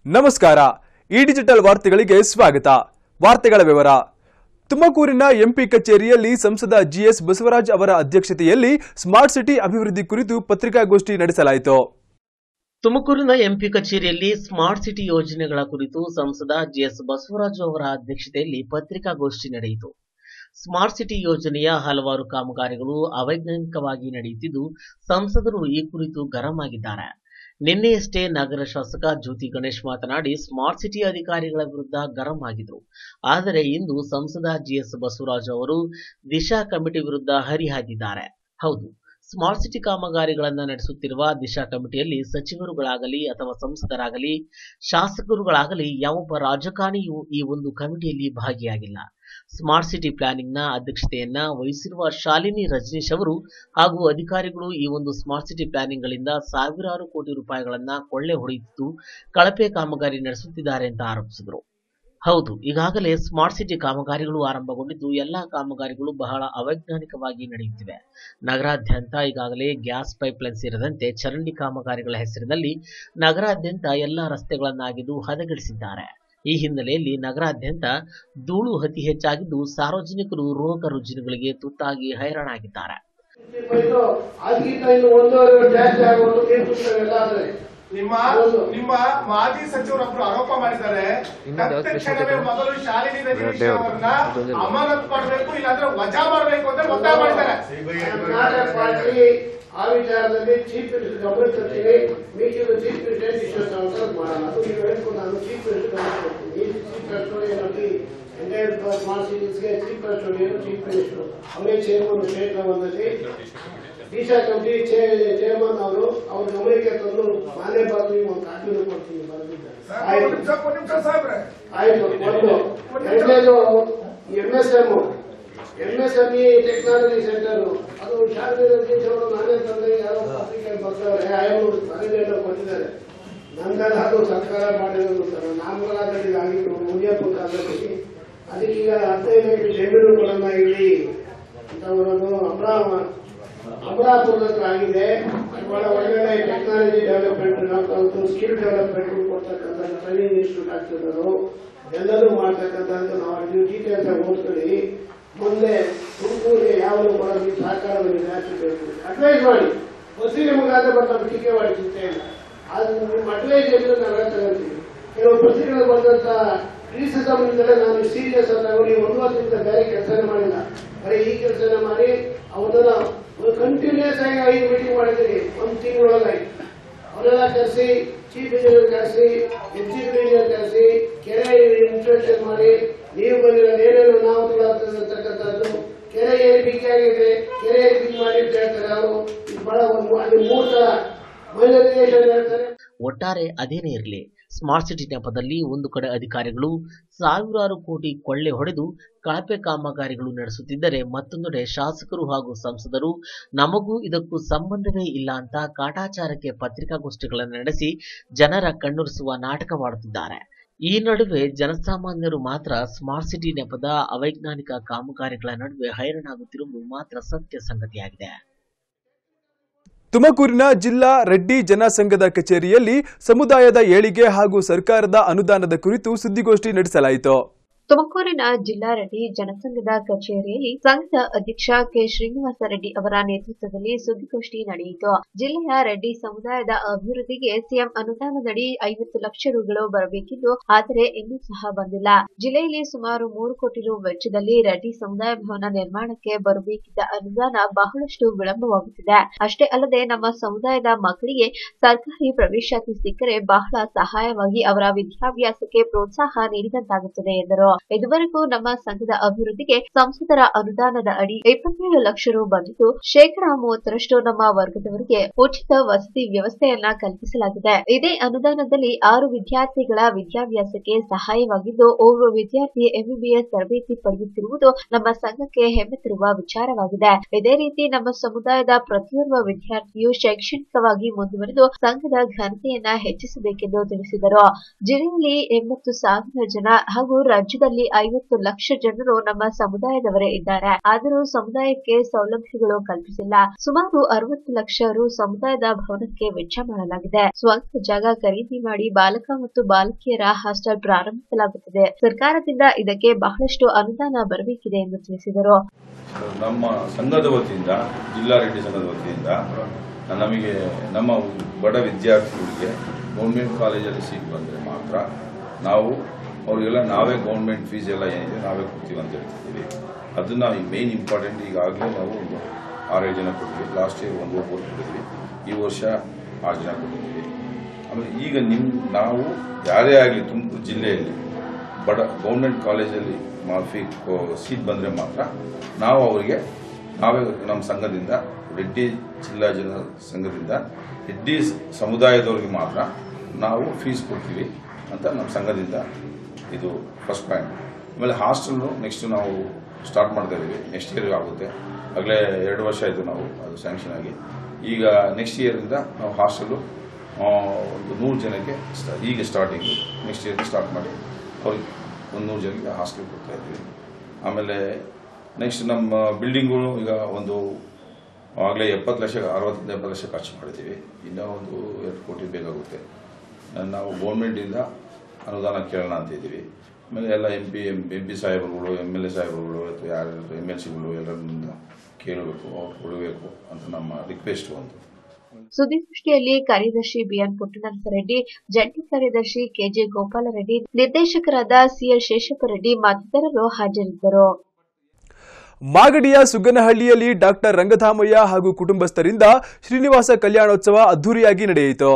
ನಮಸ್ಕಾರ ಈ ಡಿಜಿಟಲ್ ವಾರ್ತೆಗಳಿಗೆ ಸ್ವಾಗತ ವಾರ್ತೆಗಳ ವಿವರ ತುಮಕೂರಿನ ಎಂಪಿ ಕಚೇರಿಯಲ್ಲಿ ಸಂಸದ ಜಿಎಸ್ ಬಸವರಾಜ್ ಅವರ ಅಧ್ಯಕ್ಷತೆಯಲ್ಲಿ ಸ್ಮಾರ್ಟ್ ಸಿಟಿ ಅಭಿವೃದ್ಧಿ ಕುರಿತು ಪತ್ರಿಕಾಗೋಷ್ಠಿ ನಡೆಸಲಾಯಿತು ತುಮಕೂರಿನ ಎಂಪಿ ಕಚೇರಿಯಲ್ಲಿ ಸ್ಮಾರ್ಟ್ ಸಿಟಿ ಯೋಜನೆಗಳ ಕುರಿತು ಸಂಸದ ಜಿಎಸ್ ಬಸವರಾಜು ಅವರ ಅಧ್ಯಕ್ಷತೆಯಲ್ಲಿ ಪತ್ರಿಕಾಗೋಷ್ಠಿ ನಡೆಯಿತು ಸ್ಮಾರ್ಟ್ ಸಿಟಿ ಯೋಜನೆಯ ಹಲವಾರು ಕಾಮಗಾರಿಗಳು ಅವೈಜ್ಞಾನಿಕವಾಗಿ ನಡೆಯುತ್ತಿದ್ದು ಸಂಸದರು ಈ ಕುರಿತು ಗರಂ ಆಗಿದ್ದಾರೆ ನಿನ್ನೆಯಷ್ಟೇ ನಗರ ಶಾಸಕ ಜ್ಯೋತಿ ಗಣೇಶ್ ಮಾತನಾಡಿ ಸ್ಮಾರ್ಟ್ ಸಿಟಿ ಅಧಿಕಾರಿಗಳ ವಿರುದ್ಧ ಗರಂ ಆಗಿದ್ರು ಆದರೆ ಇಂದು ಸಂಸದ ಜಿಎಸ್ ಬಸವರಾಜು ಅವರು ದಿಶಾ ಕಮಿಟಿ ವಿರುದ್ಧ ಹರಿಹಾಯ್ದಿದ್ದಾರೆ ಹೌದು ಸ್ಮಾರ್ಟ್ ಸಿಟಿ ಕಾಮಗಾರಿಗಳನ್ನು ನಡೆಸುತ್ತಿರುವ ದಿಶಾ ಕಮಿಟಿಯಲ್ಲಿ ಸಚಿವರುಗಳಾಗಲಿ ಅಥವಾ ಸಂಸದರಾಗಲಿ ಶಾಸಕರುಗಳಾಗಲಿ ಯಾವೊಬ್ಬ ರಾಜಕಾರಣಿಯೂ ಈ ಒಂದು ಕಮಿಟಿಯಲ್ಲಿ ಭಾಗಿಯಾಗಿಲ್ಲ ಸ್ಮಾರ್ಟ್ ಸಿಟಿ ಪ್ಲಾನಿಂಗ್ನ ಅಧ್ಯಕ್ಷತೆಯನ್ನ ವಹಿಸಿರುವ ಶಾಲಿನಿ ರಜನೀಶ್ ಅವರು ಹಾಗೂ ಅಧಿಕಾರಿಗಳು ಈ ಒಂದು ಸ್ಮಾರ್ಟ್ ಸಿಟಿ ಪ್ಲಾನಿಂಗ್ಗಳಿಂದ ಸಾವಿರಾರು ಕೋಟಿ ರೂಪಾಯಿಗಳನ್ನ ಕೊಳ್ಳೆ ಹೊಡೆಯುತ್ತಿದ್ದು ಕಳಪೆ ಕಾಮಗಾರಿ ನಡೆಸುತ್ತಿದ್ದಾರೆ ಅಂತ ಆರೋಪಿಸಿದರು ಹೌದು ಈಗಾಗಲೇ ಸ್ಮಾರ್ಟ್ ಸಿಟಿ ಕಾಮಗಾರಿಗಳು ಆರಂಭಗೊಂಡಿದ್ದು ಎಲ್ಲಾ ಕಾಮಗಾರಿಗಳು ಬಹಳ ಅವೈಜ್ಞಾನಿಕವಾಗಿ ನಡೆಯುತ್ತಿವೆ ನಗರಾದ್ಯಂತ ಈಗಾಗಲೇ ಗ್ಯಾಸ್ ಪೈಪ್ಲೈನ್ ಸೇರಿದಂತೆ ಚರಂಡಿ ಕಾಮಗಾರಿಗಳ ಹೆಸರಿನಲ್ಲಿ ನಗರಾದ್ಯಂತ ಎಲ್ಲಾ ರಸ್ತೆಗಳನ್ನಾಗಿದ್ದು ಹದಗೆಡಿಸಿದ್ದಾರೆ ಈ ಹಿನ್ನೆಲೆಯಲ್ಲಿ ನಗರಾದ್ಯಂತ ಧೂಳು ಅತಿ ಹೆಚ್ಚಾಗಿದ್ದು ಸಾರ್ವಜನಿಕರು ರೋಗ ರುಜಿನಗಳಿಗೆ ತುತ್ತಾಗಿ ಹೈರಾಣಾಗಿದ್ದಾರೆ ಬೈದು ಅದಕ್ಕಿಂತ ಇನ್ನು ಒಂದೂವರೆ ಜಾಸ್ತಿ ಆಗೋದು ತೀರ್ಪುತ್ತವೆಲ್ಲ ಆದ್ರೆ ನಿಮ್ಮ ನಿಮ್ಮ ಮಾಜಿ ಸಚಿವರೊಬ್ರು ಆರೋಪ ಮಾಡಿದ್ದಾರೆ ತಕ್ಷಣವೇ ಮೊದಲು ಶಾಲಿನಿ ರಜನೀಶ್ ಅವರನ್ನ ಅಮಾನತ್ ಮಾಡಬೇಕು ಇಲ್ಲಾಂದ್ರೆ ವಜಾ ಮಾಡಬೇಕು ಅಂತ ಒತ್ತಾಯ ಮಾಡಿದ್ದಾರೆ ಕರ್ನಾಟಕ ಪಾರ್ಟಿ ಆ ವಿಚಾರದಲ್ಲಿ ಚೀಫ್ ಮಿನಿಸ್ಟರ್ ಗಮನ ತರ್ತೀನಿ ಮೀಟಿಂಗ್ ಚೀಫ್ ಮಿನಿಸ್ಟರ್ ಡಿಸಿಷನ್ ತಗೊಳ್ತಾರೆ ಮಾಡೋಣ ಅದು ನೀವು ಹೇಳ್ಕೊಂಡು ನಾನು ಚೀಫ್ ಮಿನಿಸ್ಟರ್ ಗಮನ ತರ್ತೀನಿ ಈ ಚೀಫ್ ಕಸ್ಟೋಡಿಯನ್ ಆಗಿ ಎಂಟೈರ್ ಸ್ಮಾರ್ಟ್ ಸಿಟೀಸ್ಗೆ ಚೀಫ್ ಕಸ್ಟೋಡಿಯನ್ ಚೀಫ್ ಮಿನಿಸ್ಟರ್ ಅವರೇ ಚೇರ್ಮನ್ ಸ್ಟೇಟ್ ಲೆವೆಲ್ನಲ್ಲಿ ದಿಶಾ ಕಮಿಟಿ ಚೇರ್ಮನ್ ಅವರು ಅವ್ರ ಗಮನಕ್ಕೆ ತಂದು ನಾನೇ ಬರ್ತೀನಿ ಒಂದು ಕಾಪಿನೂ ಕೊಡ್ತೀನಿ ಬರೆದಿದ್ದಾರೆ ಸರ್, ಒಂದ್ ನಿಮಿಷ ಒಂದ್ ನಿಮಿಷ ಸಾಹೇಬ್ರೆ ಆಯ್ತು ಒಂದು ಎರಡನೇದು M S M M S M E technology centre ಅದು ಶಾಲೆ ರಜನೀಶ್ ಅವರು ನಾನೇ ತಂದೆ ಯಾರೋ ಪತ್ರಿಕೆ ಬರ್ತಾರೆ ಆಯವರು ಮನೆಯೆಲ್ಲ ಕೊಟ್ಟಿದ್ದಾರೆ ನಂದಲ್ಲ ಅದು ಸರ್ಕಾರ ಮಾಡಿರೋದು ಸರ್ ನಾಮಕರಣದಲ್ಲಿ ಆಗಿತ್ತು ಮುನಿಯಪ್ಪ ಕಾಲದಲ್ಲಿ ಅದಕ್ಕೀಗ ಹದಿನೈದು ಲಕ್ಷ ಜಮೀನು ಕೊಡೋಣ ಇಲ್ಲಿ ಅಂತ ಬರೋದು ಅಮರಾವ ಅಮರಾಪುರದ ಹತ್ರ ಆಗಿದೆ ಬಹಳ ಒಳ್ಳೆ ಟೆಕ್ನಾಲಜಿ ಡೆವಲಪ್ಮೆಂಟ್ ಸ್ಕಿಲ್ ಡೆವಲಪ್ಮೆಂಟ್ ಕೊಡ್ತಕ್ಕಂಥ ಟ್ರೈನಿಂಗ್ ಇನ್ಸ್ಟಿಟ್ಯೂಟ್ ಆಗ್ತಿರೋದು ಎಲ್ಲರೂ ಮಾಡ್ತಕ್ಕಂಥದ್ದು ನಾವು ನೀವು ಡೀಟೇಲ್ಸ್ ಆಗಿ ಓದ್ಕೊಳ್ಳಿ ಮುಂದೆ ತುಮಕೂರಿಗೆ ಯಾವುದು ಕೊಡೋದಕ್ಕೆ ಸಹಕಾರದಲ್ಲಿ ಜಾಸ್ತಿ ಬೇಕು ಅಡ್ವೈಸ್ ಮಾಡಿ ಪತ್ರಿಕೆ ಮುಖಾಂತರ ಬರ್ತಾರೆ ಟೀಕೆ ಮಾಡಿ ಚಿಂತೆ ಇಲ್ಲ ಅದು ನಿಮ್ಮ ಅಡ್ವೈಸ್ ಇದ್ರೆ ನಾವು ತಗೊಂತೀವಿ ಕೆಲವು ಪತ್ರಿಕೆಗಳು ಬಂದಂತ ಕ್ರಿಟಿಸಿಸಮ್ ಇಂದಲೇ ನಾನು ಸೀರಿಯಸ್ ಅಂತ ನೀವು ಒಂದು ವರ್ಷದಿಂದ ಬೇರೆ ಕೆಲಸನೇ ಮಾಡಿಲ್ಲ ಬರೀ ಈ ಕೆಲಸನ ಮಾಡಿ ಅವನ್ನ ಕಂಟಿನ್ಯೂಸ್ ಆಗಿ ಐದು ಮೀಟಿಂಗ್ ಮಾಡಿದ್ದೀರಿ ಒಂದು ತಿಂಗಳೊಳಗಾಗಿ ಅವರೆಲ್ಲ ಕರೆಸಿ ಚೀಫ್ ಇಂಜಿನಿಯರ್ ಕರೆಸಿ ಎಕ್ಸಿಕ್ಯೂಟಿವ್ ಇಂಜಿನಿಯರ್ ಕರೆಸಿ ಕೆರೆ ಇನ್ಸ್ಪೆಕ್ಷನ್ ಮಾಡಿ ನೀವು ಬಂದಿರೋದು ಏನೇನು ಅನಾಹುತಗಳಾಗ್ತಕ್ಕಂಥದ್ದು ಕೆರೆ ಏನು ಬಿಕ್ಕಿ ಆಗಿದೆ ಕೆರೆ ಬಿಕ್ಕಿ ಮಾಡಿ ಅಂತ ಹೇಳ್ತಾರೆ ಅವರು ಇದು ಬಹಳ ಒಂದು ಅಲ್ಲಿ ಮೂರು ತರ ಮೈನರಿಗೇಷನ್ ಹೇಳ್ತಾರೆ ಒಟ್ಟಾರೆ ಅದೇನೇ ಇರಲಿ ಸ್ಮಾರ್ಟ್ ಸಿಟಿ ನೆಪದಲ್ಲಿ ಒಂದು ಕಡೆ ಅಧಿಕಾರಿಗಳು ಸಾವಿರಾರು ಕೋಟಿ ಕೊಳ್ಳೆ ಹೊಡೆದು ಕಳಪೆ ಕಾಮಗಾರಿಗಳು ನಡೆಸುತ್ತಿದ್ದರೆ ಮತ್ತೊಂದೆಡೆ ಶಾಸಕರು ಹಾಗೂ ಸಂಸದರು ನಮಗೂ ಇದಕ್ಕೂ ಸಂಬಂಧವೇ ಇಲ್ಲ ಅಂತ ಕಾಟಾಚಾರಕ್ಕೆ ಪತ್ರಿಕಾಗೋಷ್ಠಿಗಳನ್ನು ನಡೆಸಿ ಜನರ ಕಣ್ಣುರಿಸುವ ನಾಟಕವಾಡುತ್ತಿದ್ದಾರೆ ಈ ನಡುವೆ ಜನಸಾಮಾನ್ಯರು ಮಾತ್ರ ಸ್ಮಾರ್ಟ್ ಸಿಟಿ ನೆಪದ ಅವೈಜ್ಞಾನಿಕ ಕಾಮಗಾರಿಗಳ ನಡುವೆ ಹೈರಾಣಾಗುತ್ತಿರುವುದು ಮಾತ್ರ ಸತ್ಯ ಸಂಗತಿಯಾಗಿದೆ ತುಮಕೂರಿನ ಜಿಲ್ಲಾ ರೆಡ್ಡಿ ಜನಸಂಘದ ಕಚೇರಿಯಲ್ಲಿ ಸಮುದಾಯದ ಏಳಿಗೆ ಹಾಗೂ ಸರ್ಕಾರದ ಅನುದಾನದ ಕುರಿತು ಸುದ್ದಿಗೋಷ್ಠಿ ನಡೆಸಲಾಯಿತು ತುಮಕೂರಿನ ಜಿಲ್ಲಾ ರೆಡ್ಡಿ ಜನಸಂಘದ ಕಚೇರಿಯಲ್ಲಿ ಸಂಘದ ಅಧ್ಯಕ್ಷ ಕೆ ಶ್ರೀನಿವಾಸ ರೆಡ್ಡಿ ಅವರ ನೇತೃತ್ವದಲ್ಲಿ ಸುದ್ದಿಗೋಷ್ಠಿ ನಡೆಯಿತು ಜಿಲ್ಲೆಯ ರೆಡ್ಡಿ ಸಮುದಾಯದ ಅಭಿವೃದ್ಧಿಗೆ ಸಿಎಂ ಅನುದಾನದಡಿ ಐವತ್ತು ಲಕ್ಷ ರುಗಳು ಬರಬೇಕಿದ್ದು ಆದರೆ ಇನ್ನೂ ಸಹ ಬಂದಿಲ್ಲ ಜಿಲ್ಲೆಯಲ್ಲಿ ಸುಮಾರು ಮೂರು ಕೋಟಿ ರು ವೆಚ್ಚದಲ್ಲಿ ರೆಡ್ಡಿ ಸಮುದಾಯ ಭವನ ನಿರ್ಮಾಣಕ್ಕೆ ಬರಬೇಕಿದ್ದ ಅನುದಾನ ಬಹಳಷ್ಟು ವಿಳಂಬವಾಗುತ್ತಿದೆ ಅಷ್ಟೇ ಅಲ್ಲದೆ ನಮ್ಮ ಸಮುದಾಯದ ಮಕ್ಕಳಿಗೆ ಸರ್ಕಾರಿ ಪ್ರವೇಶಾತಿ ಸಿಕ್ಕರೆ ಬಹಳ ಸಹಾಯವಾಗಿ ಅವರ ವಿದ್ಯಾಭ್ಯಾಸಕ್ಕೆ ಪ್ರೋತ್ಸಾಹ ನೀಡಿದಂತಾಗುತ್ತದೆ ಎಂದರು ಇದುವರೆಗೂ ನಮ್ಮ ಸಂಘದ ಅಭಿವೃದ್ಧಿಗೆ ಸಂಸದರ ಅನುದಾನದ ಅಡಿ ಇಪ್ಪತ್ತೇಳು ಲಕ್ಷ ರು ಬಂದಿದ್ದು ಶೇಕಡಾ ಮೂವತ್ತರಷ್ಟು ನಮ್ಮ ವರ್ಗದವರಿಗೆ ಉಚಿತ ವಸತಿ ವ್ಯವಸ್ಥೆಯನ್ನ ಕಲ್ಪಿಸಲಾಗಿದೆ ಇದೇ ಅನುದಾನದಲ್ಲಿ ಆರು ವಿದ್ಯಾರ್ಥಿಗಳ ವಿದ್ಯಾಭ್ಯಾಸಕ್ಕೆ ಸಹಾಯವಾಗಿದ್ದು ಓರ್ವ ವಿದ್ಯಾರ್ಥಿ ಎಂಬಿಬಿಎಸ್ ತರಬೇತಿ ಪಡೆಯುತ್ತಿರುವುದು ನಮ್ಮ ಸಂಘಕ್ಕೆ ಹೆಮ್ಮೆ ತರುವ ವಿಚಾರವಾಗಿದೆ ಇದೇ ರೀತಿ ನಮ್ಮ ಸಮುದಾಯದ ಪ್ರತಿಯೊಬ್ಬ ವಿದ್ಯಾರ್ಥಿಯು ಶೈಕ್ಷಣಿಕವಾಗಿ ಮುಂದುವರೆದು ಸಂಘದ ಘನತೆಯನ್ನ ಹೆಚ್ಚಿಸಬೇಕೆಂದು ತಿಳಿಸಿದರು ಜಿಲ್ಲೆಯಲ್ಲಿ ಎಂಬತ್ತು ಸಾವಿರ ಜನ ಹಾಗೂ ರಾಜ್ಯದ ರಾಜ್ಯದಲ್ಲಿ ಐವತ್ತು ಲಕ್ಷ ಜನರು ನಮ್ಮ ಸಮುದಾಯದವರೇ ಇದ್ದಾರೆ ಆದರೂ ಸಮುದಾಯಕ್ಕೆ ಸೌಲಭ್ಯಗಳು ಕಲ್ಪಿಸಿಲ್ಲ ಸುಮಾರು ಅರವತ್ತು ಲಕ್ಷ ರು ಸಮುದಾಯದ ಭವನಕ್ಕೆ ವೆಚ್ಚ ಮಾಡಲಾಗಿದೆ ಸ್ವಂತ ಜಾಗ ಖರೀದಿ ಮಾಡಿ ಬಾಲಕ ಮತ್ತು ಬಾಲಕಿಯರ ಹಾಸ್ಟೆಲ್ ಪ್ರಾರಂಭಿಸಲಾಗುತ್ತದೆ ಸರ್ಕಾರದಿಂದ ಇದಕ್ಕೆ ಬಹಳಷ್ಟು ಅನುದಾನ ಬರಬೇಕಿದೆ ಎಂದು ತಿಳಿಸಿದರು ನಮ್ಮ ಸಂಘದ ವತಿಯಿಂದ ಜಿಲ್ಲಾ ರೆಡ್ಡಿ ಸಂಘದ ವತಿಯಿಂದ ನಮಗೆ ನಮ್ಮ ಬಡ ವಿದ್ಯಾರ್ಥಿಗಳಿಗೆ ಗೌರ್ಮೆಂಟ್ ಕಾಲೇಜಲ್ಲಿ ಸೀಟ್ ಬಂದರೆ ಮಾತ್ರ ನಾವು ಅವರಿಗೆಲ್ಲ ನಾವೇ ಗೌರ್ಮೆಂಟ್ ಫೀಸ್ ಎಲ್ಲ ಏನಿದೆ ನಾವೇ ಕೊಡ್ತೀವಿ ಅಂತ ಹೇಳ್ತಿದ್ದೀವಿ ಅದನ್ನ ಈ ಮೇನ್ ಇಂಪಾರ್ಟೆಂಟ್ ಈಗಾಗಲೇ ನಾವು ಒಂದು ಆರೇಳು ಜನ ಕೊಟ್ಟಿದ್ವಿ ಲಾಸ್ಟ್ ಇಯರ್ ಒಂದು ಒಬ್ಬರು ಕೊಟ್ಟಿದ್ವಿ ಈ ವರ್ಷ ಆರು ಜನ ಕೊಟ್ಟಿದ್ದೀವಿ ಆಮೇಲೆ ಈಗ ನಿಮ್ಮ ನಾವು ಯಾರೇ ಆಗಲಿ ತುಮಕೂರು ಜಿಲ್ಲೆಯಲ್ಲಿ ಬಡ ಗೌರ್ಮೆಂಟ್ ಕಾಲೇಜಲ್ಲಿ ಮಾಫಿ ಸೀಟ್ ಬಂದರೆ ಮಾತ್ರ ನಾವು ಅವರಿಗೆ ನಾವೇ ನಮ್ಮ ಸಂಘದಿಂದ ರೆಡ್ಡಿ ಜಿಲ್ಲಾ ಜನ ಸಂಘದಿಂದ ರೆಡ್ಡಿ ಸಮುದಾಯದವ್ರಿಗೆ ಮಾತ್ರ ನಾವು ಫೀಸ್ ಕೊಡ್ತೀವಿ ಅಂತ ನಮ್ಮ ಸಂಘದಿಂದ ಇದು ಫಸ್ಟ್ ಪಾಯಿಂಟ್ ಆಮೇಲೆ ಹಾಸ್ಟೆಲ್ನು ನೆಕ್ಸ್ಟ್ ನಾವು ಸ್ಟಾರ್ಟ್ ಮಾಡ್ತಾ ಇದ್ದೀವಿ ನೆಕ್ಸ್ಟ್ ಇಯರ್ ಆಗುತ್ತೆ ಆಗಲೇ ಎರಡು ವರ್ಷ ಆಯಿತು ನಾವು ಅದು ಸ್ಯಾಂಕ್ಷನ್ ಆಗಿ ಈಗ ನೆಕ್ಸ್ಟ್ ಇಯರಿಂದ ನಾವು ಹಾಸ್ಟೆಲು ಒಂದು ನೂರು ಜನಕ್ಕೆ sta- ಈಗ ಸ್ಟಾರ್ಟಿಂಗ್ ನೆಕ್ಸ್ಟ್ ಇಯರ್ ಸ್ಟಾರ್ಟ್ ಮಾಡಿ ಅವ್ರಿಗೆ ಒಂದು ನೂರು ಜನಕ್ಕೆ ಹಾಸ್ಟೆಲ್ ಕೊಡ್ತಾ ಇದ್ವಿ ಆಮೇಲೆ ನೆಕ್ಸ್ಟ್ ನಮ್ಮ ಬಿಲ್ಡಿಂಗ್ಗಳು ಈಗ ಒಂದು ಆಗಲೇ ಎಪ್ಪತ್ತು ಲಕ್ಷ ಅರವತ್ತರಿಂದ ಎಪ್ಪತ್ತು ಲಕ್ಷ ಖರ್ಚು ಮಾಡಿದ್ದೀವಿ ಇನ್ನೂ ಒಂದು ಎರಡು ಕೋಟಿ ಬೇಕಾಗುತ್ತೆ ನಾವು ಗೌರ್ಮೆಂಟಿಂದ ಅನುದಾನ ಕೇಳೋಣ ಅಂತ ಇದ್ದೀವಿ ಆಮೇಲೆ ಎಲ್ಲ M P M M P ಸಾಹೇಬರುಗಳು ಎಮ್ ಎಲ್ ಎ ಸಾಹೇಬರುಗಳು ಅಥವಾ ಯಾರು ಎಮ್ ಎಲ್ ಸಿಗಳು ಎಲ್ಲರಿಂದ ಕೇಳಬೇಕು ಅವ್ರು ಕೊಡಬೇಕು ಅಂತ ನಮ್ಮ ರಿಕ್ವೆಸ್ಟ್ ಒಂದು ಸುದ್ದಿಗೋಷ್ಠಿಯಲ್ಲಿ ಕಾರ್ಯದರ್ಶಿ ಬಿಎನ್ ಪುಟ್ಟನರಸರೆಡ್ಡಿ ಜಂಟಿ ಕಾರ್ಯದರ್ಶಿ ಕೆಜೆ ಗೋಪಾಲರೆಡ್ಡಿ ನಿರ್ದೇಶಕರಾದ ಸಿಎಲ್ ಶೇಷಪ್ಪರೆಡ್ಡಿ ಮತ್ತಿತರರು ಹಾಜರಿದ್ದರು ಮಾಗಡಿಯ ಸುಗ್ಗನಹಳ್ಳಿಯಲ್ಲಿ ಡಾಕ್ಟರ್ ರಂಗಧಾಮಯ್ಯ ಹಾಗೂ ಕುಟುಂಬಸ್ಥರಿಂದ ಶ್ರೀನಿವಾಸ ಕಲ್ಯಾಣೋತ್ಸವ ಅದ್ದೂರಿಯಾಗಿ ನಡೆಯಿತು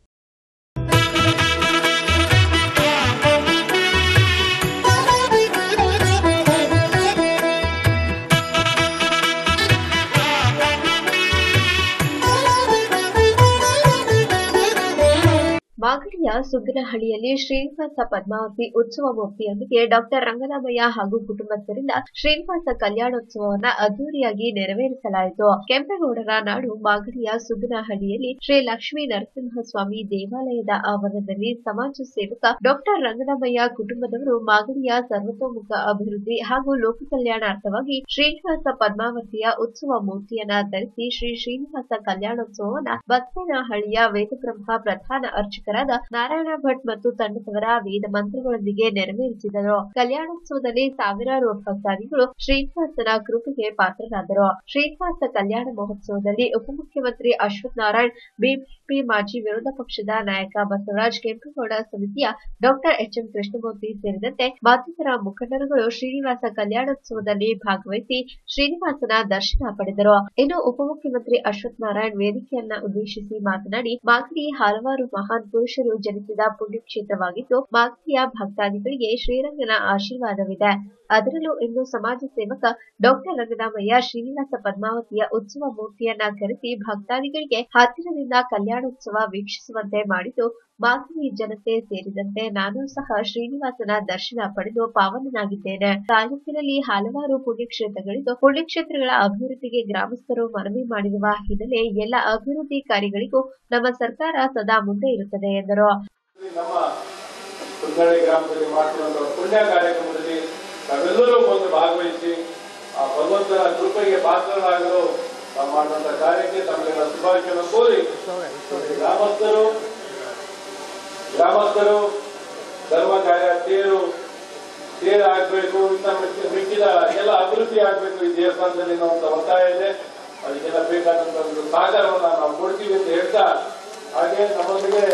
ಮಾಗಡಿಯ ಸುಗ್ಗನಹಳ್ಳಿಯಲ್ಲಿ ಶ್ರೀನಿವಾಸ ಪದ್ಮಾವತಿ ಉತ್ಸವ ಮೂರ್ತಿಯೊಂದಿಗೆ ಡಾಕ್ಟರ್ ರಂಗನಾಮಯ್ಯ ಹಾಗೂ ಕುಟುಂಬಸ್ಥರಿಂದ ಶ್ರೀನಿವಾಸ ಕಲ್ಯಾಣೋತ್ಸವವನ್ನ ಅದ್ದೂರಿಯಾಗಿ ನೆರವೇರಿಸಲಾಯಿತು ಕೆಂಪೇಗೌಡರ ನಾಡು ಮಾಗಡಿಯ ಸುಗ್ಗನಹಳ್ಳಿಯಲ್ಲಿ ಶ್ರೀ ಲಕ್ಷ್ಮೀ ನರಸಿಂಹಸ್ವಾಮಿ ದೇವಾಲಯದ ಆವರಣದಲ್ಲಿ ಸಮಾಜ ಸೇವಕ ಡಾಕ್ಟರ್ ರಂಗನಾಮಯ್ಯ ಕುಟುಂಬದವರು ಮಾಗಡಿಯ ಸರ್ವತೋಮುಖ ಅಭಿವೃದ್ಧಿ ಹಾಗೂ ಲೋಕ ಕಲ್ಯಾಣಾರ್ಥವಾಗಿ ಶ್ರೀನಿವಾಸ ಪದ್ಮಾವತಿಯ ಉತ್ಸವ ಮೂರ್ತಿಯನ್ನ ಧರಿಸಿ ಶ್ರೀ ಶ್ರೀನಿವಾಸ ಕಲ್ಯಾಣೋತ್ಸವವನ್ನ ಬತ್ತೇನಹಳ್ಳಿಯ ವೇದಬ್ರಹ್ಮ ಪ್ರಧಾನ ಅರ್ಚಕರಾದ ನಾರಾಯಣ ಭಟ್ ಮತ್ತು ತಂಡದವರ ವೇದ ಮಂತ್ರಗಳೊಂದಿಗೆ ನೆರವೇರಿಸಿದರು ಕಲ್ಯಾಣೋತ್ಸವದಲ್ಲಿ ಸಾವಿರಾರು ಭಕ್ತಾದಿಗಳು ಶ್ರೀನಿವಾಸನ ಕೃಪೆಗೆ ಪಾತ್ರರಾದರು ಶ್ರೀನಿವಾಸ ಕಲ್ಯಾಣ ಮಹೋತ್ಸವದಲ್ಲಿ ಉಪಮುಖ್ಯಮಂತ್ರಿ ಅಶ್ವಥ್ ನಾರಾಯಣ್ ಬಿಜೆಪಿ ಮಾಜಿ ವಿರೋಧ ಪಕ್ಷದ ನಾಯಕ ಬಸವರಾಜ್ ಕೆಂಪೇಗೌಡ ಸಮಿತಿಯ ಡಾಕ್ಟರ್ ಎಚ್ ಎಂ ಕೃಷ್ಣಮೂರ್ತಿ ಸೇರಿದಂತೆ ಮತ್ತಿತರ ಮುಖಂಡರುಗಳು ಶ್ರೀನಿವಾಸ ಕಲ್ಯಾಣೋತ್ಸವದಲ್ಲಿ ಭಾಗವಹಿಸಿ ಶ್ರೀನಿವಾಸನ ದರ್ಶನ ಪಡೆದರು ಇನ್ನು ಉಪಮುಖ್ಯಮಂತ್ರಿ ಅಶ್ವಥ್ ನಾರಾಯಣ್ ವೇದಿಕೆಯನ್ನ ಉದ್ದೇಶಿಸಿ ಮಾತನಾಡಿ ಮಾಗಡಿ ಹಲವಾರು ಮಹಾನ್ ಪುರುಷರು ಜನಿಸಿದ ಪುಣ್ಯಕ್ಷೇತ್ರವಾಗಿದ್ದು ಮಾಗಡಿಯ ಭಕ್ತಾದಿಗಳಿಗೆ ಶ್ರೀರಂಗನ ಆಶೀರ್ವಾದವಿದೆ ಅದರಲ್ಲೂ ಇಂದು ಸಮಾಜ ಸೇವಕ ಡಾಕ್ಟರ್ ರಂಗನಾಮಯ್ಯ ಶ್ರೀನಿವಾಸ ಪದ್ಮಾವತಿಯ ಉತ್ಸವ ಮೂರ್ತಿಯನ್ನ ಕರೆಸಿ ಭಕ್ತಾದಿಗಳಿಗೆ ಹತ್ತಿರದಿಂದ ಕಲ್ಯಾಣೋತ್ಸವ ವೀಕ್ಷಿಸುವಂತೆ ಮಾಡಿದ್ದು ಮಾಗಡಿ ಜನತೆ ಸೇರಿದಂತೆ ನಾನು ಸಹ ಶ್ರೀನಿವಾಸನ ದರ್ಶನ ಪಡೆದು ಪಾವನನಾಗಿದ್ದೇನೆ ತಾಲೂಕಿನಲ್ಲಿ ಹಲವಾರು ಪುಣ್ಯಕ್ಷೇತ್ರಗಳಿದ್ದು ಪುಣ್ಯಕ್ಷೇತ್ರಗಳ ಅಭಿವೃದ್ಧಿಗೆ ಗ್ರಾಮಸ್ಥರು ಮನವಿ ಮಾಡಿರುವ ಹಿನ್ನೆಲೆ ಎಲ್ಲ ಅಭಿವೃದ್ಧಿ ಕಾರ್ಯಗಳಿಗೂ ನಮ್ಮ ಸರ್ಕಾರ ಸದಾ ಮುಂದೆ ಇರುತ್ತದೆ ಎಂದರು ನಮ್ಮ ಕುಂದಳ್ಳಿ ಗ್ರಾಮದಲ್ಲಿ ಮಾಡ್ತಿರುವಂತಹ ಪುಣ್ಯ ಕಾರ್ಯಕ್ರಮದಲ್ಲಿ ನಾವೆಲ್ಲರೂ ಒಂದು ಭಾಗವಹಿಸಿ ಆ ಭಗವಂತನ ಕೃಪೆಗೆ ಪಾತ್ರರಾಗಲು ನಾವು ಮಾಡುವಂತಹ ಕಾರ್ಯಕ್ಕೆ ತಮಗೆಲ್ಲ ಶುಭಾಶಯವನ್ನು ಕೋರಿ ಗ್ರಾಮಸ್ಥರು ಗ್ರಾಮಸ್ಥರು ಧರ್ಮ ಕಾರ್ಯ ತೇರು ತೇರು ಆಗ್ಬೇಕು ಇಂಥ ಮಿಕ್ಕ- ಮಿಕ್ಕಿದ ಎಲ್ಲ ಅಭಿವೃದ್ಧಿ ಆಗ್ಬೇಕು ಈ ದೇವಸ್ಥಾನದಲ್ಲಿ ಅನ್ನುವಂಥ ಒತ್ತಾಯ ಇದೆ ಅದಕ್ಕೆಲ್ಲ ಬೇಕಾದಂತ ಒಂದು ಸಹಕಾರವನ್ನ ನಾವು ಕೊಡ್ತೀವಿ ಅಂತ ಹೇಳ್ತಾ ಹಾಗೆ ನಮ್ಮೊಂದಿಗೆ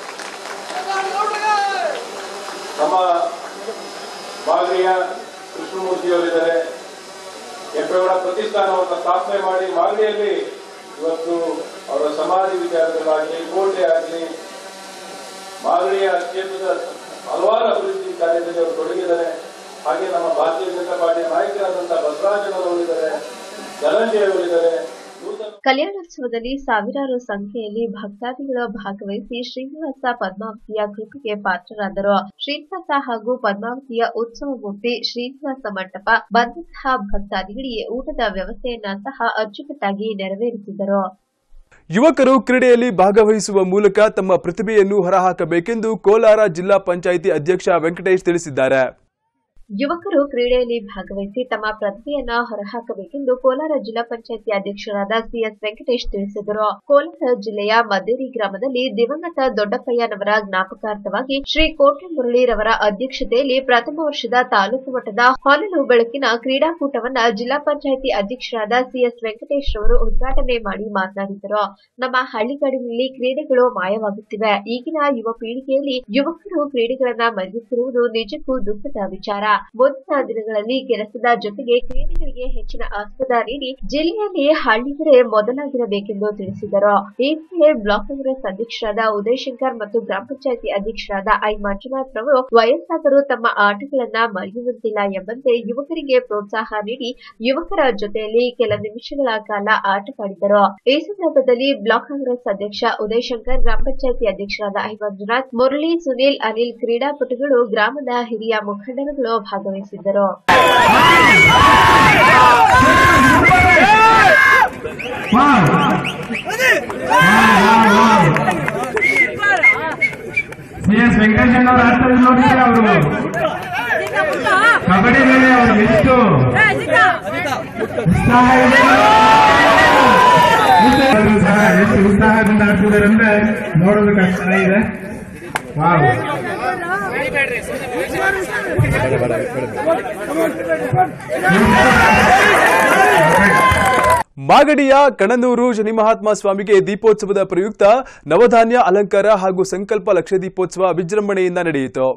ನಮ್ಮ ಮಾಗಡಿಯ ಕೃಷ್ಣಮೂರ್ತಿಯವರಿದ್ದಾರೆ ಕೆಂಪೇಗೌಡ ಪ್ರತಿಷ್ಠಾನವನ್ನು ಸ್ಥಾಪನೆ ಮಾಡಿ ಮಾಗಡಿಯಲ್ಲಿ ಇವತ್ತು ಅವರ ಸಮಾಧಿ ವಿಚಾರದಲ್ಲಾಗಲಿ ಕೋಟೆ ಆಗಲಿ ಮಾಗಡಿಯ ಕ್ಷೇತ್ರದ ಹಲವಾರು ಅಭಿವೃದ್ಧಿ ಕಾರ್ಯದಲ್ಲಿ ಅವರು ತೊಡಗಿದ್ದಾರೆ ಹಾಗೆ ನಮ್ಮ ಭಾರತೀಯ ಜನತಾ ಪಾರ್ಟಿಯ ನಾಯಕರಾದಂತಹ ಬಸವರಾಜನವರಿದ್ದಾರೆ ಧನಂಜಯವರಿದ್ದಾರೆ ನೂತನ ಕಲ್ಯಾಣೋತ್ಸವದಲ್ಲಿ ಸಾವಿರಾರು ಸಂಖ್ಯೆಯಲ್ಲಿ ಭಕ್ತಾದಿಗಳು ಭಾಗವಹಿಸಿ ಶ್ರೀನಿವಾಸ ಪದ್ಮಾವತಿಯ ಕೃಪೆಗೆ ಪಾತ್ರರಾದರು ಶ್ರೀನಿವಾಸ ಹಾಗೂ ಪದ್ಮಾವತಿಯ ಉತ್ಸವ ಮೂರ್ತಿ ಶ್ರೀನಿವಾಸ ಮಂಟಪ ಬಂದಂತಹ ಭಕ್ತಾದಿಗಳಿಗೆ ಊಟದ ವ್ಯವಸ್ಥೆಯನ್ನ ಸಹ ಅಚ್ಚುಕಟ್ಟಾಗಿ ನೆರವೇರಿಸಿದರು ಯುವಕರು ಕ್ರೀಡೆಯಲ್ಲಿ ಭಾಗವಹಿಸುವ ಮೂಲಕ ತಮ್ಮ ಪ್ರತಿಭೆಯನ್ನು ಹೊರಹಾಕಬೇಕೆಂದು ಕೋಲಾರ ಜಿಲ್ಲಾ ಪಂಚಾಯಿತಿ ಅಧ್ಯಕ್ಷ ವೆಂಕಟೇಶ್ ತಿಳಿಸಿದ್ದಾರೆ ಯುವಕರು ಕ್ರೀಡೆಯಲ್ಲಿ ಭಾಗವಹಿಸಿ ತಮ್ಮ ಪ್ರತಿಭೆಯನ್ನ ಹೊರಹಾಕಬೇಕೆಂದು ಕೋಲಾರ ಜಿಲ್ಲಾ ಪಂಚಾಯಿತಿ ಅಧ್ಯಕ್ಷರಾದ ಸಿಎಸ್ ವೆಂಕಟೇಶ್ ತಿಳಿಸಿದರು ಕೋಲಾರ ಜಿಲ್ಲೆಯ ಮದ್ದೇರಿ ಗ್ರಾಮದಲ್ಲಿ ದಿವಂಗತ ದೊಡ್ಡಪ್ಪಯ್ಯನವರ ಜ್ಞಾಪಕಾರ್ಥವಾಗಿ ಶ್ರೀ ಕೋಟೆ ಮುರಳಿರವರ ಅಧ್ಯಕ್ಷತೆಯಲ್ಲಿ ಪ್ರಥಮ ವರ್ಷದ ತಾಲೂಕು ಮಟ್ಟದ ಹೊನಲು ಬೆಳಕಿನ ಕ್ರೀಡಾಕೂಟವನ್ನ ಜಿಲ್ಲಾ ಪಂಚಾಯಿತಿ ಅಧ್ಯಕ್ಷರಾದ ಸಿಎಸ್ ವೆಂಕಟೇಶ್ ರವರು ಉದ್ಘಾಟನೆ ಮಾಡಿ ಮಾತನಾಡಿದರು ನಮ್ಮ ಹಳ್ಳಿಗಾಡಿನಲ್ಲಿ ಕ್ರೀಡೆಗಳು ಮಾಯವಾಗುತ್ತಿವೆ ಈಗಿನ ಯುವ ಪೀಳಿಗೆಯಲ್ಲಿ ಯುವಕರು ಕ್ರೀಡೆಗಳನ್ನ ಮರೆಯುತ್ತಿರುವುದು ನಿಜಕ್ಕೂ ದುಃಖದ ವಿಚಾರ ಮುಂದಿನ ದಿನಗಳಲ್ಲಿ ಕೆಲಸದ ಜೊತೆಗೆ ಕ್ರೀಡೆಗಳಿಗೆ ಹೆಚ್ಚಿನ ಆಸ್ಪದ ನೀಡಿ ಜಿಲ್ಲೆಯಲ್ಲಿ ಹಳ್ಳಿ ಕಡೆ ಮೊದಲಾಗಿರಬೇಕೆಂದು ತಿಳಿಸಿದರು ಈ ವೇಳೆ ಬ್ಲಾಕ್ ಕಾಂಗ್ರೆಸ್ ಅಧ್ಯಕ್ಷರಾದ ಉದಯ್ ಶಂಕರ್ ಮತ್ತು ಗ್ರಾಮ ಪಂಚಾಯತಿ ಅಧ್ಯಕ್ಷರಾದ ಐ ಮಂಜುನಾಥ್ ರವರು ವಯಸ್ಸಾದರೂ ತಮ್ಮ ಆಟಗಳನ್ನ ಮರೆಯುವಂತಿಲ್ಲ ಎಂಬಂತೆ ಯುವಕರಿಗೆ ಪ್ರೋತ್ಸಾಹ ನೀಡಿ ಯುವಕರ ಜೊತೆಯಲ್ಲಿ ಕೆಲ ನಿಮಿಷಗಳ ಕಾಲ ಆಟವಾಡಿದರು ಈ ಸಂದರ್ಭದಲ್ಲಿ ಬ್ಲಾಕ್ ಕಾಂಗ್ರೆಸ್ ಅಧ್ಯಕ್ಷ ಉದಯ್ ಶಂಕರ್ ಗ್ರಾಮ ಪಂಚಾಯತಿ ಅಧ್ಯಕ್ಷರಾದ ಐ ಮಂಜುನಾಥ್ ಮುರಳಿ ಸುನೀಲ್ ಅನಿಲ್ ಕ್ರೀಡಾಪಟುಗಳು ಗ್ರಾಮದ ಹಿರಿಯ ಮುಖಂಡರುಗಳು ಭಾಗವಹಿಸಿದ್ದರು ಸಿ ಎಸ್ ವೆಂಕಟೇಶನ್ ಅವ್ರ ಆಡ್ತಾರೆ ನೋಡಿದ್ರೆ ಅವರು ಕಬಡ್ಡಿ ಮೇಲೆ ಅವರು ಎಷ್ಟು ಉತ್ಸಾಹ ಇದೆ ಅವರು ಸಹ ಎಷ್ಟು ಉತ್ಸಾಹದಿಂದ ಆಡ್ತಿದ್ದಾರೆ ಅಂದ್ರೆ ನೋಡೋದಕ್ಕೆ ಅಷ್ಟು ಚೆನ್ನಾಗಿದೆ ವಾವ್ ಮಾಗಡಿಯ ಕಣನೂರು ಶನಿ ಮಹಾತ್ಮ ಸ್ವಾಮಿಗೆ ದೀಪೋತ್ಸವದ ಪ್ರಯುಕ್ತ ನವಧಾನ್ಯ ಅಲಂಕಾರ ಹಾಗೂ ಸಂಕಲ್ಪ ಲಕ್ಷ ದೀಪೋತ್ಸವ ವಿಜೃಂಭಣೆಯಿಂದ ನಡೆಯಿತು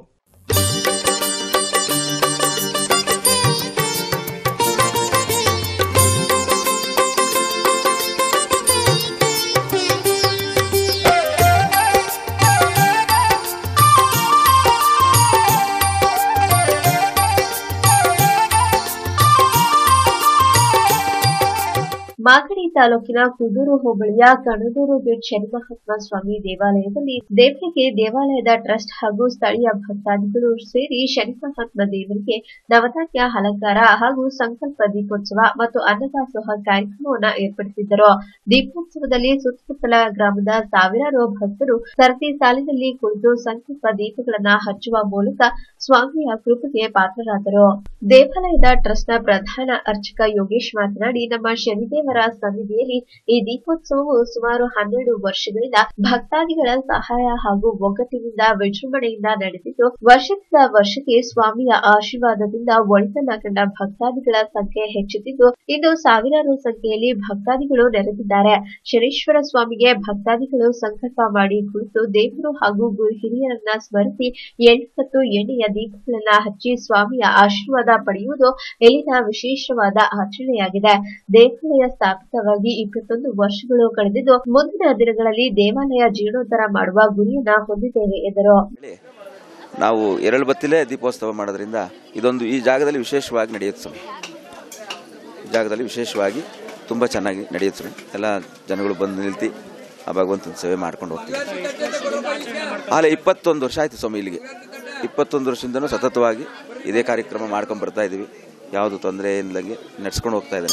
ಮಾಗಡಿ ತಾಲೂಕಿನ ಕುದೂರು ಹೋಬಳಿಯ ಕಣದೂರು ಗೇಟ್ ಶನಿಮಹಾತ್ಮ ಸ್ವಾಮಿ ದೇವಾಲಯದಲ್ಲಿ ದೇವರಿಗೆ ದೇವಾಲಯದ ಟ್ರಸ್ಟ್ ಹಾಗೂ ಸ್ಥಳೀಯ ಭಕ್ತಾದಿಗಳು ಸೇರಿ ಶನಿಮಹಾತ್ಮ ದೇವರಿಗೆ ನವಧಾನ್ಯ ಅಲಂಕಾರ ಹಾಗೂ ಸಂಕಲ್ಪ ದೀಪೋತ್ಸವ ಮತ್ತು ಅನ್ನದಾಸೋಹ ಕಾರ್ಯಕ್ರಮವನ್ನು ಏರ್ಪಡಿಸಿದ್ದರು ದೀಪೋತ್ಸವದಲ್ಲಿ ಸುತ್ತಮುತ್ತಲ ಗ್ರಾಮದ ಸಾವಿರಾರು ಭಕ್ತರು ಸರತಿ ಸಾಲಿನಲ್ಲಿ ಕುಳಿತು ಸಂಕಲ್ಪ ದೀಪಗಳನ್ನ ಹಚ್ಚುವ ಮೂಲಕ ಸ್ವಾಮಿಯ ಕೃಪೆಗೆ ಪಾತ್ರರಾದರು ದೇವಾಲಯದ ಟ್ರಸ್ಟ್ನ ಪ್ರಧಾನ ಅರ್ಚಕ ಯೋಗೇಶ್ ಮಾತನಾಡಿ ನಮ್ಮ ಶನಿದೇವರ ಸನ್ನಿಧಿಯಲ್ಲಿ ಈ ದೀಪೋತ್ಸವವು ಸುಮಾರು ಹನ್ನೆರಡು ವರ್ಷಗಳಿಂದ ಭಕ್ತಾದಿಗಳ ಸಹಾಯ ಹಾಗೂ ಒಗ್ಗಟ್ಟಿನಿಂದ ವಿಜೃಂಭಣೆಯಿಂದ ನಡೆದಿದ್ದು ವರ್ಷದಿಂದ ವರ್ಷಕ್ಕೆ ಸ್ವಾಮಿಯ ಆಶೀರ್ವಾದದಿಂದ ಒಳಿತನ್ನ ಕಂಡ ಭಕ್ತಾದಿಗಳ ಸಂಖ್ಯೆ ಹೆಚ್ಚುತ್ತಿದ್ದು ಇಂದು ಸಾವಿರಾರು ಸಂಖ್ಯೆಯಲ್ಲಿ ಭಕ್ತಾದಿಗಳು ನೆರೆದಿದ್ದಾರೆ ಶನೀಶ್ವರ ಸ್ವಾಮಿಗೆ ಭಕ್ತಾದಿಗಳು ಸಂಕಲ್ಪ ಮಾಡಿ ಕುಳಿತು ದೇವರು ಹಾಗೂ ಗುರು ಹಿರಿಯರನ್ನ ಸ್ಮರಿಸಿ ಎಣ್ಣೆ ಮತ್ತು ಎಣ್ಣೆಯ ದೀಪಗಳನ್ನ ಹಚ್ಚಿ ಸ್ವಾಮಿಯ ಆಶೀರ್ವಾದ ಪಡೆಯುವುದು ಇಲ್ಲಿನ ವಿಶೇಷವಾದ ಆಚರಣೆಯಾಗಿದೆ ದೇವಾಲಯ ಸ್ಥಾಪಿತವಾಗಿ ಇಪ್ಪತ್ತೊಂದು ವರ್ಷಗಳು ಕಳೆದಿದ್ದು ಮುಂದಿನ ದಿನಗಳಲ್ಲಿ ದೇವಾಲಯ ಜೀರ್ಣೋದ್ಧಾರ ಮಾಡುವ ಗುರಿಯನ್ನ ಹೊಂದಿದ್ದೇವೆ ಎಂದರು ಹೇಳಿ ನಾವು ಎರಡು ಬತ್ತಿಲೇ ದೀಪೋತ್ಸವ ಮಾಡೋದ್ರಿಂದ ಇದೊಂದು ಈ ಜಾಗದಲ್ಲಿ ವಿಶೇಷವಾಗಿ ನಡೆಯುತ್ತೆ ಸ್ವಾಮಿ ಈ ಜಾಗದಲ್ಲಿ ವಿಶೇಷವಾಗಿ ತುಂಬ ಚೆನ್ನಾಗಿ ನಡೆಯುತ್ತೆ ಸ್ವಾಮಿ ಎಲ್ಲ ಜನಗಳು ಬಂದು ನಿಲ್ತಿ ಆ ಭಗವಂತನ ಸೇವೆ ಮಾಡ್ಕೊಂಡು ಹೋಗ್ತೀವಿ ಆಲೆ ಇಪ್ಪತ್ತೊಂದು ವರ್ಷ ಆಯ್ತು ಸ್ವಾಮಿ ಇಲ್ಲಿಗೆ ಇಪ್ಪತ್ತೊಂದು ವರ್ಷದಿಂದನೂ ಸತತವಾಗಿ ಇದೇ ಕಾರ್ಯಕ್ರಮ ಮಾಡ್ಕೊಂಡು ಬರ್ತಾ ಇದ್ದೀವಿ ಯಾವುದು ತೊಂದರೆ ಇಲ್ಲದಂಗೆ ನಡ್ಸ್ಕೊಂಡು ಹೋಗ್ತಾ ಇದ್ದಾನೆ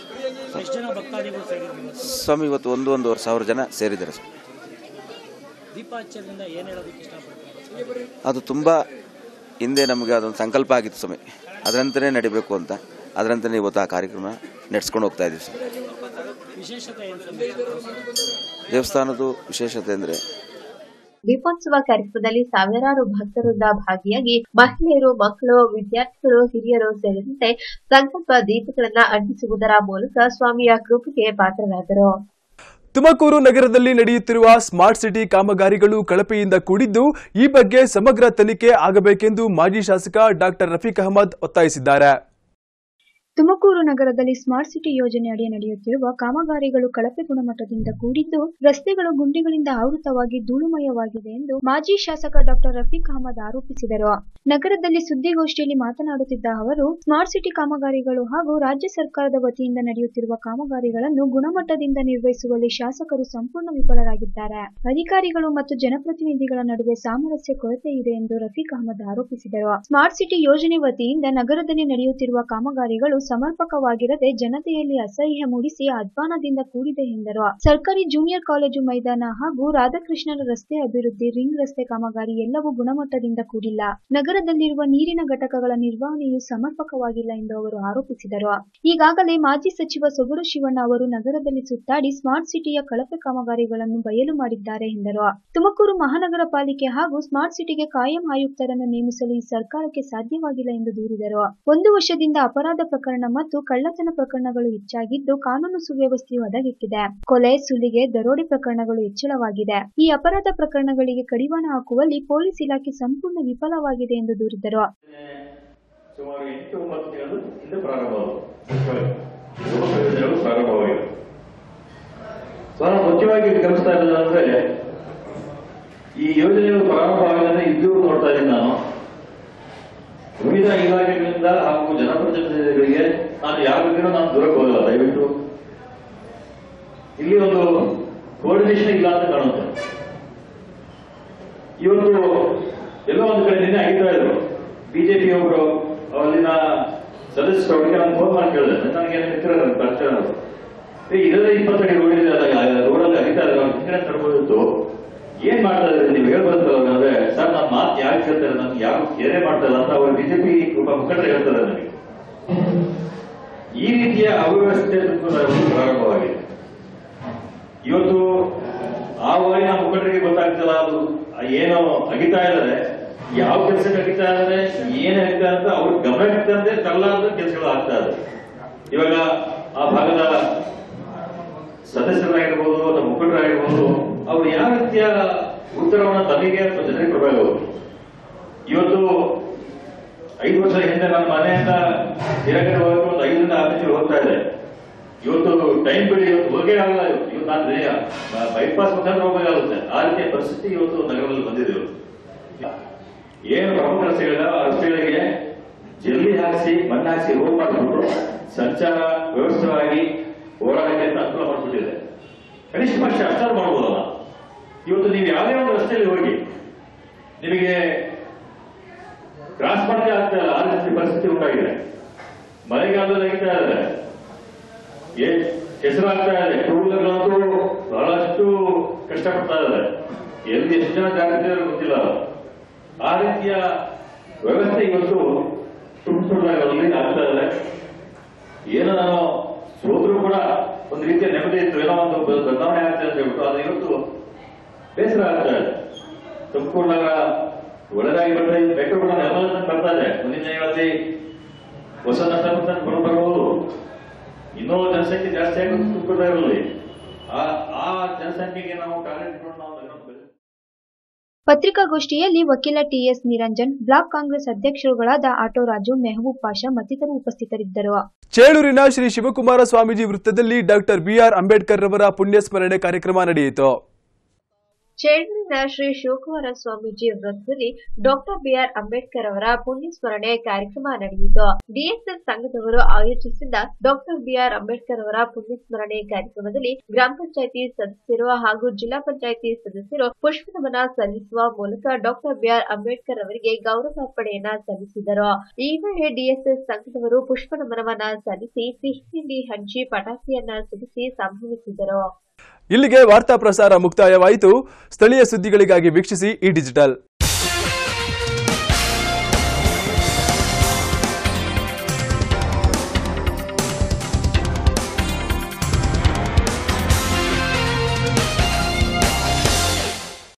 ಸ್ವಾಮಿ ಇವತ್ತು ಒಂದು ಒಂದೂವರೆ ಸಾವಿರ ಜನ ಸೇರಿದ್ದಾರೆ ಸ್ವಾಮಿ ಅದು ತುಂಬ ಹಿಂದೆ ನಮಗೆ ಅದೊಂದು ಸಂಕಲ್ಪ ಆಗಿತ್ತು ಸ್ವಾಮಿ ಅದರಂತೆಯೇ ನಡಿಬೇಕು ಅಂತ ಅದರಂತೆಯೇ ಇವತ್ತು ಆ ಕಾರ್ಯಕ್ರಮ ನಡೆಸ್ಕೊಂಡು ಹೋಗ್ತಾ ಇದ್ದೀವಿ ಸರ್ ದೇವಸ್ಥಾನದ ವಿಶೇಷತೆ ಅಂದರೆ ದೀಪೋತ್ಸವ ಕಾರ್ಯಕ್ರಮದಲ್ಲಿ ಸಾವಿರಾರು ಭಕ್ತರಿಂದ ಭಾಗಿಯಾಗಿ ಮಹಿಳೆಯರು ಮಕ್ಕಳು ವಿದ್ಯಾರ್ಥಿಗಳು ಹಿರಿಯರು ಸೇರಿದಂತೆ ಸಂಕಲ್ಪ ದೀಪಗಳನ್ನ ಅಂಟಿಸುವುದರ ಮೂಲಕ ಸ್ವಾಮಿಯ ಕೃಪೆಗೆ ಪಾತ್ರರಾದರು ತುಮಕೂರು ನಗರದಲ್ಲಿ ನಡೆಯುತ್ತಿರುವ ಸ್ಮಾರ್ಟ್ ಸಿಟಿ ಕಾಮಗಾರಿಗಳು ಕಳಪೆಯಿಂದ ಕೂಡಿದ್ದು ಈ ಬಗ್ಗೆ ಸಮಗ್ರ ತನಿಖೆ ಆಗಬೇಕೆಂದು ಮಾಜಿ ಶಾಸಕ ಡಾಕ್ಟರ್ ರಫೀಕ್ ಅಹಮದ್ ಒತ್ತಾಯಿಸಿದ್ದಾರೆ ತುಮಕೂರು ನಗರದಲ್ಲಿ ಸ್ಮಾರ್ಟ್ ಸಿಟಿ ಯೋಜನೆ ಅಡಿ ನಡೆಯುತ್ತಿರುವ ಕಾಮಗಾರಿಗಳು ಕಳಪೆ ಗುಣಮಟ್ಟದಿಂದ ಕೂಡಿದ್ದು ರಸ್ತೆಗಳು ಗುಂಡಿಗಳಿಂದ ಆವೃತವಾಗಿ ಧೂಳುಮಯವಾಗಿದೆ ಎಂದು ಮಾಜಿ ಶಾಸಕ ಡಾಕ್ಟರ್ ರಫೀಕ್ ಅಹಮದ್ ಆರೋಪಿಸಿದರು ನಗರದಲ್ಲಿ ಸುದ್ದಿಗೋಷ್ಠಿಯಲ್ಲಿ ಮಾತನಾಡುತ್ತಿದ್ದ ಅವರು ಸ್ಮಾರ್ಟ್ ಸಿಟಿ ಕಾಮಗಾರಿಗಳು ಹಾಗೂ ರಾಜ್ಯ ಸರ್ಕಾರದ ವತಿಯಿಂದ ನಡೆಯುತ್ತಿರುವ ಕಾಮಗಾರಿಗಳನ್ನು ಗುಣಮಟ್ಟದಿಂದ ನಿರ್ವಹಿಸುವಲ್ಲಿ ಶಾಸಕರು ಸಂಪೂರ್ಣ ವಿಫಲರಾಗಿದ್ದಾರೆ ಅಧಿಕಾರಿಗಳು ಮತ್ತು ಜನಪ್ರತಿನಿಧಿಗಳ ನಡುವೆ ಸಾಮರಸ್ಯ ಕೊರತೆ ಇದೆ ಎಂದು ರಫೀಕ್ ಅಹಮದ್ ಆರೋಪಿಸಿದರು ಸ್ಮಾರ್ಟ್ ಸಿಟಿ ಯೋಜನೆ ವತಿಯಿಂದ ನಗರದಲ್ಲಿ ನಡೆಯುತ್ತಿರುವ ಕಾಮಗಾರಿಗಳು ಸಮರ್ಪಕವಾಗಿರದೆ ಜನತೆಯಲ್ಲಿ ಅಸಹ್ಯ ಮೂಡಿಸಿ ಅಧ್ವಾನದಿಂದ ಕೂಡಿದೆ ಎಂದರು ಸರ್ಕಾರಿ ಜೂನಿಯರ್ ಕಾಲೇಜು ಮೈದಾನ ಹಾಗೂ ರಾಧಾಕೃಷ್ಣರ ರಸ್ತೆ ಅಭಿವೃದ್ಧಿ ರಿಂಗ್ ರಸ್ತೆ ಕಾಮಗಾರಿ ಎಲ್ಲವೂ ಗುಣಮಟ್ಟದಿಂದ ಕೂಡಿಲ್ಲ ನಗರದಲ್ಲಿರುವ ನೀರಿನ ಘಟಕಗಳ ನಿರ್ವಹಣೆಯು ಸಮರ್ಪಕವಾಗಿಲ್ಲ ಎಂದು ಅವರು ಆರೋಪಿಸಿದರು ಈಗಾಗಲೇ ಮಾಜಿ ಸಚಿವ ಸೊಗಡು ಶಿವಣ್ಣ ಅವರು ನಗರದಲ್ಲಿ ಸುತ್ತಾಡಿ ಸ್ಮಾರ್ಟ್ ಸಿಟಿಯ ಕಳಪೆ ಕಾಮಗಾರಿಗಳನ್ನು ಬಯಲು ಮಾಡಿದ್ದಾರೆ ಎಂದರು ತುಮಕೂರು ಮಹಾನಗರ ಪಾಲಿಕೆ ಹಾಗೂ ಸ್ಮಾರ್ಟ್ ಸಿಟಿಗೆ ಕಾಯಂ ಆಯುಕ್ತರನ್ನು ನೇಮಿಸಲು ಈ ಸರ್ಕಾರಕ್ಕೆ ಸಾಧ್ಯವಾಗಿಲ್ಲ ಎಂದು ದೂರಿದರು ಒಂದು ವರ್ಷದಿಂದ ಅಪರಾಧ ಪ್ರಕರಣ ಮತ್ತು ಕಳ್ಳತನ ಪ್ರಕರಣಗಳು ಹೆಚ್ಚಾಗಿದ್ದು ಕಾನೂನು ಸುವ್ಯವಸ್ಥೆಯು ಹದಗೆಟ್ಟಿದೆ ಕೊಲೆ ಸುಲಿಗೆ ದರೋಡೆ ಪ್ರಕರಣಗಳು ಹೆಚ್ಚಳವಾಗಿದೆ ಈ ಅಪರಾಧ ಪ್ರಕರಣಗಳಿಗೆ ಕಡಿವಾಣ ಹಾಕುವಲ್ಲಿ ಪೊಲೀಸ್ ಇಲಾಖೆ ಸಂಪೂರ್ಣ ವಿಫಲವಾಗಿದೆ ಎಂದು ದೂರಿದರು ಸುಮಾರು ಎಂಟು ಒಂಬತ್ತು ತಿಂಗಳು ಹಿಂದೆ ಪ್ರಾರಂಭವಾದವು ಮುಖ್ಯವಾಗಿ ಯೋಜನೆಗಳು ಪ್ರಾರಂಭವಾಗಿವೆ ಬಹಳ ಮುಖ್ಯವಾಗಿ ಗಮನಿಸ್ತಾ ಇರೋದು ಅಂದ್ರೆ ಈ ಯೋಜನೆಗಳು ಪ್ರಾರಂಭವಾಗಿದ್ರೆ ಇದ್ದು ನೋಡ್ತಾ ಇದ್ದೀನಿ ನಾನು ವಿವಿಧ ಇಲಾಖೆಗಳಿಂದ ಹಾಗೂ ಜನಪ್ರತಿನಿಧಿಗಳಿಗೆ ನಾನು ಯಾವ ರೀತಿಯೂ ನಾನು ದೂರಕ್ಕೆ ಹೋಗಲ್ಲ ದಯವಿಟ್ಟು ಇಲ್ಲಿ ಒಂದು ಕೋರ್ಡಿನೇಷನ್ ಇಲ್ಲ ಅಂತ ಕಾಣುತ್ತೆ ಇವತ್ತು ಎಲ್ಲೋ ಒಂದು ಕಡೆ ನಿನ್ನೆ ಆಗಿದ್ದ ಇದ್ರು ಬಿಜೆಪಿ ಒಬ್ರು ಅಲ್ಲಿನ ಸದಸ್ಯರು ಅವರಿಗೆ ನಾನು ಫೋನ್ ಮಾಡಿ ಕೇಳಿದೆ ನನಗೆ ಮಿತ್ರ ಪರಿಚಯ ಅವರು. ಏ, ಇದರಲ್ಲಿ ಇಪ್ಪತ್ತಡಿ ರೋಡ್ ಇದೆ ಅಲ್ಲ ರೋಡಲ್ಲಿ ಅಗಿತಾ ಇದ್ದಾರೆ ಅವ್ರು ಹಿಂದೆ ತರಬಹುದಿತ್ತು ಏನ್ ಮಾಡ್ತಾ ಇದ್ದಾರೆ ನೀವು ಹೇಳ್ಬರ್ತಲ್ಲ ಅಂದ್ರೆ ಸರ್ ನನ್ನ ಮಾತು ಯಾಕೆ ಕೇಳ್ತಾರೆ ನನ್ಗೆ ಯಾರು ಕೇರೆ ಮಾಡ್ತಾ ಇಲ್ಲ ಅಂತ ಅವರು ಬಿಜೆಪಿ ಒಬ್ಬ ಮುಖಂಡರು ಹೇಳ್ತಾರೆ ನನಗೆ ಈ ರೀತಿಯ ಅವ್ಯವಸ್ಥೆ ತುಮಕೂರಿನಲ್ಲಿ ಪ್ರಾರಂಭವಾಗಿದೆ ಇವತ್ತು ಆ ವಾರಿನ ಮುಖಂಡರಿಗೆ ಗೊತ್ತಾಗ್ತಿಲ್ಲ ಅದು ಏನೋ ಅಗಿತಾ ಇದ್ದಾರೆ ಯಾವ ಕೆಲಸಕ್ಕೆ ಅಗಿತಾ ಇದ್ದಾರೆ ಏನ್ ಅಗಿತಾ ಅಂತ ಅವ್ರ ಗಮನಕ್ಕೆ ತಂದೆ ತರಲಾರದ ಕೆಲಸಗಳು ಆಗ್ತಾ ಇದೆ ಇವಾಗ ಆ ಭಾಗದ ಸದಸ್ಯರಾಗಿರ್ಬೋದು ಅಥವಾ ಮುಖಂಡರಾಗಿರ್ಬೋದು ಅವ್ರು ಯಾವ ರೀತಿಯ ಉತ್ತರವನ್ನ ತಮಗೆ ಅಥವಾ ಜನರಿಗೆ ಕೊಡಬೇಕು ಇವತ್ತು ಐದು ವರ್ಷ ಹಿಂದೆ ನನ್ನ ಮನೆಯಿಂದ ಹಿರಕಡೆ ಹೋಗಕ್ಕೆ ಒಂದು ಐದರಿಂದ ಆರು ನಿಮಿಷ ಹೋಗ್ತಾ ಇದೆ ಇವತ್ತು ಟೈಮ್ ಬಿಡಿ ಇವತ್ತು ಹೋಗೇ ಆಗಲ್ಲ ಇವತ್ತು ಇವತ್ತು ನಾನು ಬೈಪಾಸ್ ಮುಖಾಂತರ ಹೋಗಬೇಕಾಗುತ್ತೆ ಆ ರೀತಿಯ ಪರಿಸ್ಥಿತಿ ಇವತ್ತು ನಗರದಲ್ಲಿ ಬಂದಿದೆ ಇವತ್ತು ಏನು ಪ್ರಮುಖ ರಸ್ತೆಗಳಿದೆ ಆ ರಸ್ತೆಗಳಿಗೆ ಜಲ್ಲಿ ಹಾಕಿಸಿ ಮಣ್ಣು ಹಾಕಿಸಿ ರೋಡ್ ಮಾಡಿಬಿಟ್ಟು ಸಂಚಾರ ವ್ಯವಸ್ಥಿತವಾಗಿ ಓಡಾಡಕ್ಕೆ ಅಂತ ಅನುಕೂಲ ಮಾಡಿಬಿಟ್ಟಿದೆ ಕನಿಷ್ಠ ಪಕ್ಷ ಅಷ್ಟಾರು ಮಾಡ್ಬೋದಲ್ಲ ಇವತ್ತು ನೀವು ಯಾವುದೇ ಒಂದು ರಸ್ತೆಯಲ್ಲಿ ಹೋಗಿ ನಿಮಗೆ ಕ್ರಾಸ್ ಮಾಡಕ್ಕೆ ಆಗ್ತಾ ಇಲ್ಲ ಆ ರೀತಿ ಪರಿಸ್ಥಿತಿ ಉಂಟಾಗಿದೆ ಮಳೆಗಾಲದಲ್ಲಿ ಆಗಿತಾ ಇದೆ ಏ ಕೆಸರಾಗ್ತಾ ಇದೆ ಟೂ ವೀಲರ್ಗಳಂತೂ ಬಹಳಷ್ಟು ಕಷ್ಟಪಡ್ತಾ ಇದ್ದಾರೆ ಎಲ್ಲಿ ಎಷ್ಟು ಜನ ಜಾಗ್ರತೆ ಗೊತ್ತಿಲ್ಲ ಆ ರೀತಿಯ ವ್ಯವಸ್ಥೆ ಇವತ್ತು ತುಮಕೂರಿನಲ್ಲಿ ಆಗ್ತಾ ಇದೆ ಏನೋ ನಾನು ಸೋದ್ರು ಕೂಡ ಒಂದು ರೀತಿಯ ನೆಮ್ಮದಿ ಇತ್ತು ಏನೋ ಒಂದು ಬ- ಬದಲಾವಣೆ ಆಗ್ತದೆ ಅಂತ ಹೇಳ್ಬಿಟ್ಟು ಅದು ಇವತ್ತು ಬೇಸರ ಆಗ್ತಾ ಇದೆ ತುಮಕೂರು ನಗರ ಒಳ್ಳೆದಾಗಿ ಬಂದ್ರೆ ಮೆಟ್ರೋ ಕೂಡ ನೆಲಮಲ ಬರ್ತಾ ಇದೆ ಮುಂದಿನ ದಿನಗಳಲ್ಲಿ ಹೊಸ ನಗರ ಬರು ಬರಬಹುದು ಇನ್ನೂ ಜನಸಂಖ್ಯೆ ಜಾಸ್ತಿ ಆಗುತ್ತೆ ತುಮಕೂರು ನಗರದಲ್ಲಿ ಆ ಆ ಜನಸಂಖ್ಯೆಗೆ ನಾವು ಟಾರ್ಗೆಟ್ ಇಟ್ಕೊಂಡು ನಾವು ನಗರ ಬೆಳೆ ಪತ್ರಿಕಾಗೋಷ್ಠಿಯಲ್ಲಿ ವಕೀಲ ಟಿಎಸ್ ನಿರಂಜನ್ ಬ್ಲಾಕ್ ಕಾಂಗ್ರೆಸ್ ಅಧ್ಯಕ್ಷರುಗಳಾದ ಆಟೋ ರಾಜು ಮೆಹಬೂಬ್ ಪಾಷಾ ಮತ್ತಿತರರು ಉಪಸ್ಥಿತರಿದ್ದರು ಚೇಳೂರಿನ ಶ್ರೀ ಶಿವಕುಮಾರ ಸ್ವಾಮೀಜಿ ವೃತ್ತದಲ್ಲಿ ಡಾಕ್ಟರ್ ಬಿಆರ್ ಅಂಬೇಡ್ಕರ್ ರವರ ಪುಣ್ಯಸ್ಮರಣೆ ಕಾರ್ಯಕ್ರಮ ನಡೆಯಿತು ಚೇಳೂರಿನ ಶ್ರೀ ಶಿವಕುಮಾರ ಸ್ವಾಮೀಜಿ ವೃತ್ತದಲ್ಲಿ ಡಾಕ್ಟರ್ ಬಿಆರ್ ಅಂಬೇಡ್ಕರ್ ಅವರ ಪುಣ್ಯಸ್ಮರಣೆ ಕಾರ್ಯಕ್ರಮ ನಡೆಯಿತು ಡಿಎಸ್ಎಸ್ ಸಂಘದವರು ಆಯೋಜಿಸಿದ್ದ ಡಾಕ್ಟರ್ ಬಿಆರ್ ಅಂಬೇಡ್ಕರ್ ಅವರ ಪುಣ್ಯಸ್ಮರಣೆ ಕಾರ್ಯಕ್ರಮದಲ್ಲಿ ಗ್ರಾಮ ಪಂಚಾಯಿತಿ ಸದಸ್ಯರು ಹಾಗೂ ಜಿಲ್ಲಾ ಪಂಚಾಯಿತಿ ಸದಸ್ಯರು ಪುಷ್ಪನಮನ ಸಲ್ಲಿಸುವ ಮೂಲಕ ಡಾಕ್ಟರ್ ಬಿಆರ್ ಅಂಬೇಡ್ಕರ್ ಅವರಿಗೆ ಗೌರವಾರ್ಪಣೆಯನ್ನ ಸಲ್ಲಿಸಿದರು ಈ ವೇಳೆ ಡಿಎಸ್ಎಸ್ ಸಂಘದವರು ಪುಷ್ಪನಮನವನ್ನ ಸಲ್ಲಿಸಿ ಸಿಹಿ ತಿಂಡಿ ಹಂಚಿ ಪಟಾಕಿಯನ್ನ ಸಿಡಿಸಿ ಸಂಭವಿಸಿದರು ಇಲ್ಲಿಗೆ ವಾರ್ತಾ ಪ್ರಸಾರ ಮುಕ್ತಾಯವಾಯಿತು ಸ್ಥಳೀಯ ಸುದ್ದಿಗಳಿಗಾಗಿ ವೀಕ್ಷಿಸಿ ಈ ಡಿಜಿಟಲ್